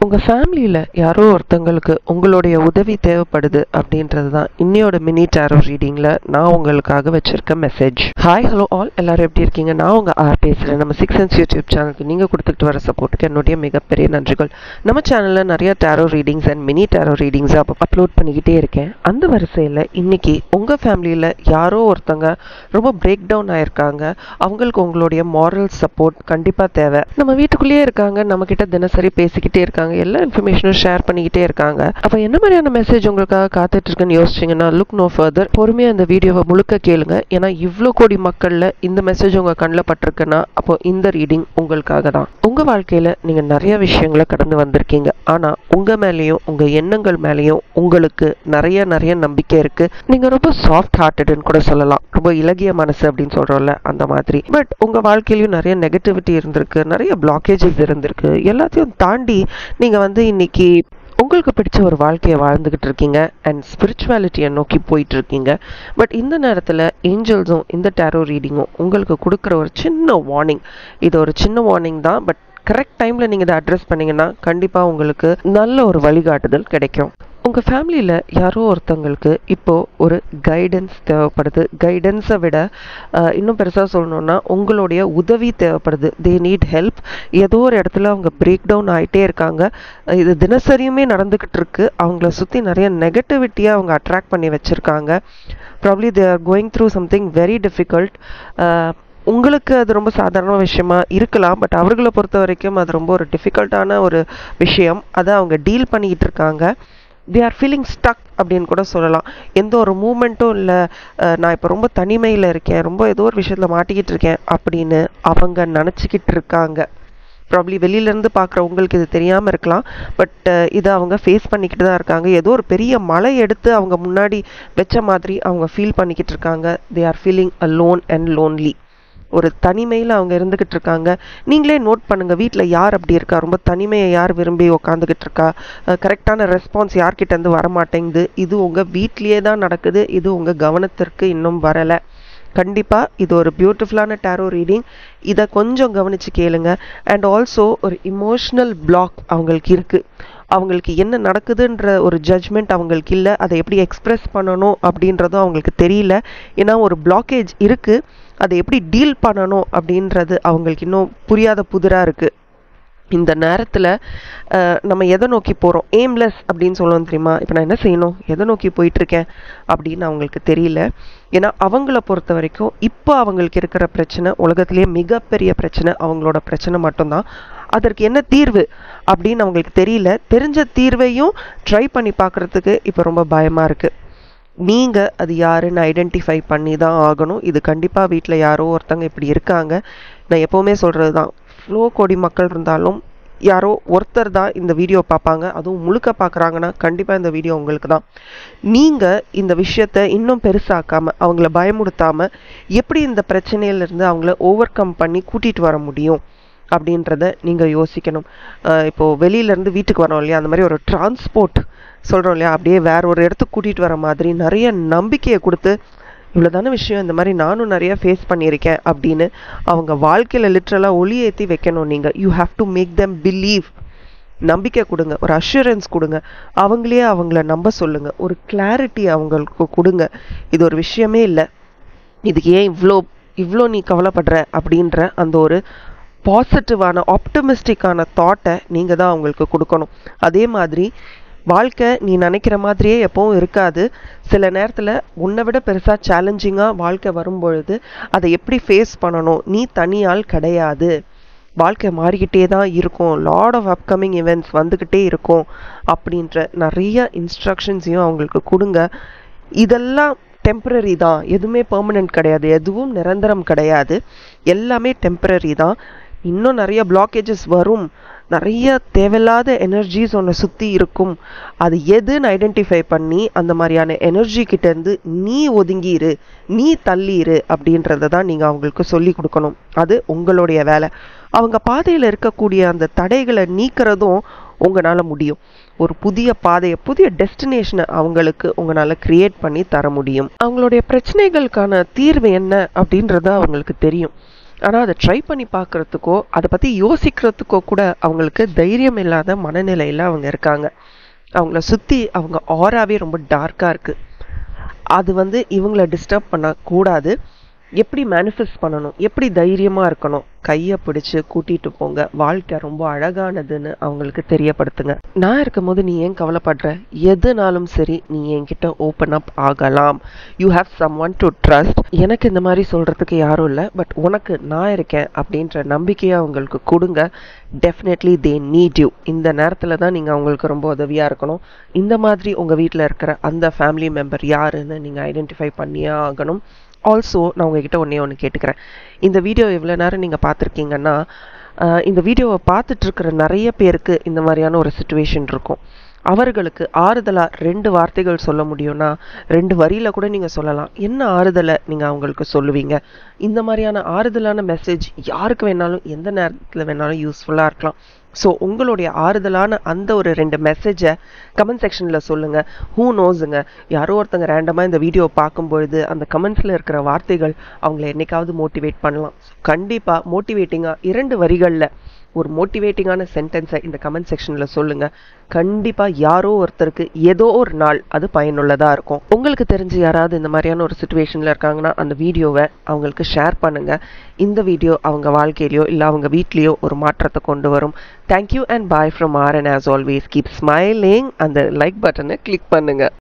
உங்கள் ஃபேமிலியில் யாரோ ஒருத்தங்களுக்கு உங்களுடைய உதவி தேவைப்படுது அப்படின்றது தான் இன்னையோட மினி டேரோ ரீடிங்கில் நான் உங்களுக்காக வச்சிருக்க மெசேஜ் ஹாய் ஹலோ ஆல் எல்லாரும் எப்படி இருக்கீங்க நான் உங்கள் ஆர் பேசுகிறேன் நம்ம சிக்ஸ் சென்ஸ் யூடியூப் சேனலுக்கு நீங்கள் கொடுத்துட்டு வர சப்போர்ட்டுக்கு என்னுடைய மிகப்பெரிய நன்றிகள் நம்ம சேனலில் நிறைய tarot readings and mini tarot readings upload பண்ணிக்கிட்டே இருக்கேன் அந்த வரிசையில் இன்னைக்கு உங்கள் ஃபேமிலியில் யாரோ ஒருத்தங்க ரொம்ப பிரேக் டவுன் ஆயிருக்காங்க அவங்களுக்கு உங்களுடைய மாரல் சப்போர்ட் கண்டிப்பாக தேவை நம்ம வீட்டுக்குள்ளேயே இருக்காங்க நம்ம கிட்ட தினசரி பேசிக்கிட்டே இருக்காங்க எல்லா இன்ஃபர்மேஷனும் ஷேர் பண்ணிக்கிட்டே இருக்காங்க அப்போ என்ன மாதிரியான மெசேஜ் உங்களுக்காக காத்துட்டு இருக்குன்னு யோசிச்சிங்கன்னா லுக் நோ ஃபர்தர் பொறுமையாக அந்த வீடியோவை முழுக்க கேளுங்க ஏன்னா இவ்வளோ கோடி மக்களில் இந்த மெசேஜ் உங்கள் கண்ணில் பட்டிருக்குன்னா அப்போ இந்த ரீடிங் உங்களுக்காக தான் உங்கள் வாழ்க்கையில் நீங்கள் நிறைய விஷயங்களை கடந்து வந்திருக்கீங்க ஆனால் உங்கள் மேலேயும் உங்கள் எண்ணங்கள் மேலேயும் உங்களுக்கு நிறைய நிறைய நம்பிக்கை இருக்கு நீங்கள் ரொம்ப சாஃப்ட் ஹார்ட்டடுன்னு கூட சொல்லலாம் ரொம்ப இலகிய மனசு அப்படின்னு சொல்கிறோம்ல அந்த மாதிரி பட் உங்கள் வாழ்க்கையிலையும் நிறைய நெகட்டிவிட்டி இருந்திருக்கு நிறைய பிளாக்கேஜஸ் இருந்திருக்கு எல்லாத்தையும் தாண்டி நீங்கள் வந்து இன்னைக்கு உங்களுக்கு பிடிச்ச ஒரு வாழ்க்கையை வாழ்ந்துக்கிட்டு இருக்கீங்க அண்ட் ஸ்பிரிச்சுவாலிட்டியை நோக்கி போயிட்டு இருக்கீங்க பட் இந்த நேரத்தில் ஏஞ்சல்ஸும் இந்த டேரோ ரீடிங்கும் உங்களுக்கு கொடுக்குற ஒரு சின்ன வார்னிங் இது ஒரு சின்ன வார்னிங் தான் பட் கரெக்ட் டைமில் நீங்கள் இதை அட்ரஸ் பண்ணீங்கன்னா கண்டிப்பாக உங்களுக்கு நல்ல ஒரு வழிகாட்டுதல் கிடைக்கும் உங்கள் ஃபேமிலியில் யாரோ ஒருத்தங்களுக்கு இப்போது ஒரு கைடன்ஸ் தேவைப்படுது கைடன்ஸை விட அஹ், இன்னும் பெருசாக சொல்லணுன்னா உங்களுடைய உதவி தேவைப்படுது தே நீட் ஹெல்ப் ஏதோ ஒரு இடத்துல அவங்க பிரேக் டவுன் ஆகிட்டே இருக்காங்க அஹ், இது தினசரியுமே நடந்துக்கிட்டு இருக்கு அவங்கள சுற்றி நிறைய நெகட்டிவிட்டியாக அவங்க அட்ராக்ட் பண்ணி வச்சுருக்காங்க probably they are going through something very difficult உங்களுக்கு அது ரொம்ப சாதாரண விஷயமா இருக்கலாம் பட் அவர்களை பொறுத்த வரைக்கும் அது ரொம்ப ஒரு டிஃபிகல்ட்டான ஒரு விஷயம் அதை அவங்க டீல் பண்ணிக்கிட்டு இருக்காங்க தே ஆர் ஃபீலிங் ஸ்டக் அப்படின்னு கூட சொல்லலாம் எந்த ஒரு மூமெண்ட்டும் இல்லை நான் இப்போ ரொம்ப தனிமையில் இருக்கேன் ரொம்ப ஏதோ ஒரு விஷயத்தில் மாட்டிக்கிட்டு இருக்கேன் அப்படின்னு அவங்க நினச்சிக்கிட்டு இருக்காங்க ப்ராப்ளி வெளியிலேருந்து பார்க்குற உங்களுக்கு இது தெரியாமல் இருக்கலாம் பட் இதை அவங்க ஃபேஸ் பண்ணிக்கிட்டு தான் இருக்காங்க ஏதோ ஒரு பெரிய மலை எடுத்து அவங்க முன்னாடி வச்ச மாதிரி அவங்க ஃபீல் பண்ணிக்கிட்டு இருக்காங்க they are feeling alone and lonely ஒரு தனிமையில் அவங்க இருந்துக்கிட்டு இருக்காங்க நீங்களே நோட் பண்ணுங்கள் வீட்டில் யார் அப்படி இருக்கா ரொம்ப தனிமையை யார் விரும்பி உக்காந்துக்கிட்டு இருக்கா கரெக்டான ரெஸ்பான்ஸ் யார்கிட்டேருந்து வர மாட்டேங்குது இது உங்கள் வீட்லேயே தான் நடக்குது இது உங்கள் கவனத்திற்கு இன்னும் வரலை கண்டிப்பாக இது ஒரு பியூட்டிஃபுல்லான டேரோ ரீடிங் இதை கொஞ்சம் கவனித்து கேளுங்க அண்ட் ஆல்சோ ஒரு இமோஷ்னல் பிளாக் அவங்களுக்கு இருக்குது அவங்களுக்கு என்ன நடக்குதுன்ற ஒரு ஜட்ஜ்மெண்ட் அவங்களுக்கு இல்லை அதை எப்படி எக்ஸ்பிரஸ் பண்ணணும் அப்படின்றதும் அவங்களுக்கு தெரியல ஏன்னா ஒரு பிளாக்கேஜ் இருக்குது அதை எப்படி டீல் பண்ணணும் அப்படின்றது அவங்களுக்கு இன்னும் புரியாத புதிராக இருக்குது இந்த நேரத்தில் நம்ம எதை நோக்கி போகிறோம் எய்ம்லெஸ் அப்படின்னு சொல்லுவோம் தெரியுமா இப்போ நான் என்ன செய்யணும் எதை நோக்கி போயிட்டுருக்கேன் அப்படின்னு அவங்களுக்கு தெரியல ஏன்னா அவங்கள பொறுத்த வரைக்கும் இப்போ அவங்களுக்கு இருக்கிற பிரச்சனை உலகத்திலேயே மிகப்பெரிய பிரச்சனை அவங்களோட பிரச்சனை மட்டும்தான் அதற்கு என்ன தீர்வு அப்படின்னு அவங்களுக்கு தெரியல தெரிஞ்ச தீர்வையும் ட்ரை பண்ணி பார்க்குறதுக்கு இப்போ ரொம்ப பயமாக இருக்குது நீங்கள் அது யாருன்னு ஐடென்டிஃபை பண்ணி தான் ஆகணும் இது கண்டிப்பாக வீட்டில் யாரோ ஒருத்தங்க இப்படி இருக்காங்க நான் எப்போவுமே சொல்கிறது தான் இவ்வளோ கோடி மக்கள் இருந்தாலும் யாரோ ஒருத்தர் தான் இந்த வீடியோ பார்ப்பாங்க அதுவும் முழுக்க பார்க்குறாங்கன்னா கண்டிப்பாக இந்த வீடியோ உங்களுக்கு தான் நீங்கள் இந்த விஷயத்த இன்னும் பெருசாக்காமல் அவங்கள பயமுடுத்தாமல் எப்படி இந்த பிரச்சனையிலேருந்து அவங்கள ஓவர் கம் பண்ணி கூட்டிகிட்டு வர முடியும் அப்படின்றத நீங்கள் யோசிக்கணும் அஹ் இப்போ வெளியிலேருந்து வீட்டுக்கு வரோம் இல்லையா அந்த மாதிரி ஒரு டிரான்ஸ்போர்ட் சொல்கிறோம் இல்லையா அப்படியே வேற ஒரு இடத்துக்கு கூட்டிகிட்டு வர மாதிரி நிறைய நம்பிக்கையை கொடுத்து இவ்வளோதான விஷயம் இந்த மாதிரி நானும் நிறைய ஃபேஸ் பண்ணியிருக்கேன் அப்படின்னு அவங்க வாழ்க்கையில் லிட்ரலாக ஒளி ஏற்றி வைக்கணும் நீங்கள் you have to make them believe நம்பிக்கை கொடுங்க ஒரு அஷூரன்ஸ் கொடுங்க அவங்களே அவங்கள நம்ப சொல்லுங்க ஒரு கிளாரிட்டி அவங்களுக்கு கொடுங்க இது ஒரு விஷயமே இல்லை இதுக்கு ஏன் இவ்வளோ இவ்வளோ நீ கவலைப்படுற அப்படின்ற அந்த ஒரு பாசிட்டிவான ஆப்டமிஸ்டிக்கான தாட்டை நீங்கள் தான் அவங்களுக்கு கொடுக்கணும் அதே மாதிரி வாழ்க்கை நீ நினைக்கிற மாதிரியே எப்பவும் இருக்காது சில நேரத்தில் உன்னை விட பெருசாக சேலஞ்சிங்காக வாழ்க்கை வரும்பொழுது அதை எப்படி ஃபேஸ் பண்ணணும் நீ தனியால் கிடையாது வாழ்க்கை மாறிக்கிட்டே தான் இருக்கும் லாட் ஆஃப் அப்கமிங் இவெண்ட்ஸ் வந்துக்கிட்டே இருக்கும் அப்படின்ற நிறைய இன்ஸ்ட்ரக்ஷன்ஸையும் அவங்களுக்கு கொடுங்க இதெல்லாம் டெம்பரரி தான் எதுவுமே பெர்மனெண்ட் கிடையாது எதுவும் நிரந்தரம் கிடையாது எல்லாமே டெம்பரரி தான் இன்னும் நிறைய பிளாக்கேஜஸ் வரும் நிறைய தேவையில்லாத எனர்ஜிஸ் உன்னை சுற்றி இருக்கும் அது எதுன்னு ஐடென்டிஃபை பண்ணி அந்த மாதிரியான எனர்ஜி கிட்டேருந்து நீ ஒதுங்கிரு நீ தள்ளிரு அப்படின்றத தான் நீங்கள் அவங்களுக்கு சொல்லி கொடுக்கணும் அது உங்களுடைய வேலை அவங்க பாதையில் இருக்கக்கூடிய அந்த தடைகளை நீக்கிறதும் உங்களால் முடியும் ஒரு புதிய பாதையை புதிய டெஸ்டினேஷனை அவங்களுக்கு உங்களால் கிரியேட் பண்ணி தர முடியும் அவங்களுடைய பிரச்சனைகளுக்கான தீர்வு என்ன அப்படின்றது அவங்களுக்கு தெரியும் ஆனால் அதை ட்ரை பண்ணி பார்க்குறதுக்கோ அதை பற்றி யோசிக்கிறதுக்கோ கூட அவங்களுக்கு தைரியம் இல்லாத மனநிலையில் அவங்க இருக்காங்க அவங்கள சுற்றி அவங்க ஆராவே ரொம்ப டார்க்காக இருக்குது அது வந்து இவங்கள டிஸ்டர்ப் பண்ணக்கூடாது எப்படி மேனிஃபெஸ்ட் பண்ணணும் எப்படி தைரியமாக இருக்கணும் கையை பிடிச்சு கூட்டிட்டு போங்க வாழ்க்கை ரொம்ப அழகானதுன்னு அவங்களுக்கு தெரியப்படுத்துங்க நான் இருக்கும்போது நீ ஏன் கவலைப்படுற எதுனாலும் சரி நீ என்கிட்ட ஓப்பன் அப் ஆகலாம் you have someone to trust எனக்கு இந்த மாதிரி சொல்கிறதுக்கு யாரும் இல்லை பட் உனக்கு நான் இருக்கேன் அப்படின்ற நம்பிக்கையை அவங்களுக்கு கொடுங்க டெஃபினெட்லி தே நீட் யூ இந்த நேரத்தில் தான் நீங்கள் அவங்களுக்கு ரொம்ப உதவியாக இருக்கணும் இந்த மாதிரி உங்கள் வீட்டில் இருக்கிற அந்த ஃபேமிலி மெம்பர் யாருன்னு நீங்கள் ஐடென்டிஃபை பண்ணியே ஆகணும் ஆல்சோ நான் உங்ககிட்ட ஒன்றே ஒன்று கேட்டுக்கிறேன் இந்த வீடியோ எவ்வளோ நேரம் நீங்கள் பார்த்துருக்கீங்கன்னா இந்த வீடியோவை பார்த்துட்டு இருக்கிற நிறைய பேருக்கு இந்த மாதிரியான ஒரு சுச்சுவேஷன் இருக்கும் அவர்களுக்கு ஆறுதலாக ரெண்டு வார்த்தைகள் சொல்ல முடியும்னா ரெண்டு வரியில் கூட நீங்கள் சொல்லலாம் என்ன ஆறுதலை நீங்கள் அவங்களுக்கு சொல்லுவீங்க இந்த மாதிரியான ஆறுதலான மெசேஜ் யாருக்கு வேணாலும் எந்த நேரத்தில் வேணாலும் யூஸ்ஃபுல்லாக இருக்கலாம் ஸோ உங்களுடைய ஆறுதலான அந்த ஒரு ரெண்டு மெசேஜை கமெண்ட் செக்ஷனில் சொல்லுங்கள் ஹூ நோஸுங்க யாரோ ஒருத்தங்க ரேண்டமாக இந்த வீடியோ பார்க்கும்பொழுது அந்த கமெண்ட்ஸில் இருக்கிற வார்த்தைகள் அவங்கள என்னைக்காவது மோட்டிவேட் பண்ணலாம் கண்டிப்பாக மோட்டிவேட்டிங்காக இரண்டு வரிகளில் ஒரு மோட்டிவேட்டிங்கான சென்டென்ஸை இந்த கமெண்ட் செக்ஷனில் சொல்லுங்கள் கண்டிப்பாக யாரோ ஒருத்தருக்கு ஏதோ ஒரு நாள் அது பயனுள்ளதாக இருக்கும் உங்களுக்கு தெரிஞ்சு யாராவது இந்த மாதிரியான ஒரு சுச்சுவேஷனில் இருக்காங்கன்னா அந்த வீடியோவை அவங்களுக்கு ஷேர் பண்ணுங்கள் இந்த வீடியோ அவங்க வாழ்க்கையிலையோ இல்லை அவங்க வீட்லேயோ ஒரு மாற்றத்தை கொண்டு வரும் thank you and bye from R and as always keep smiling அந்த லைக் பட்டனை கிளிக் பண்ணுங்கள்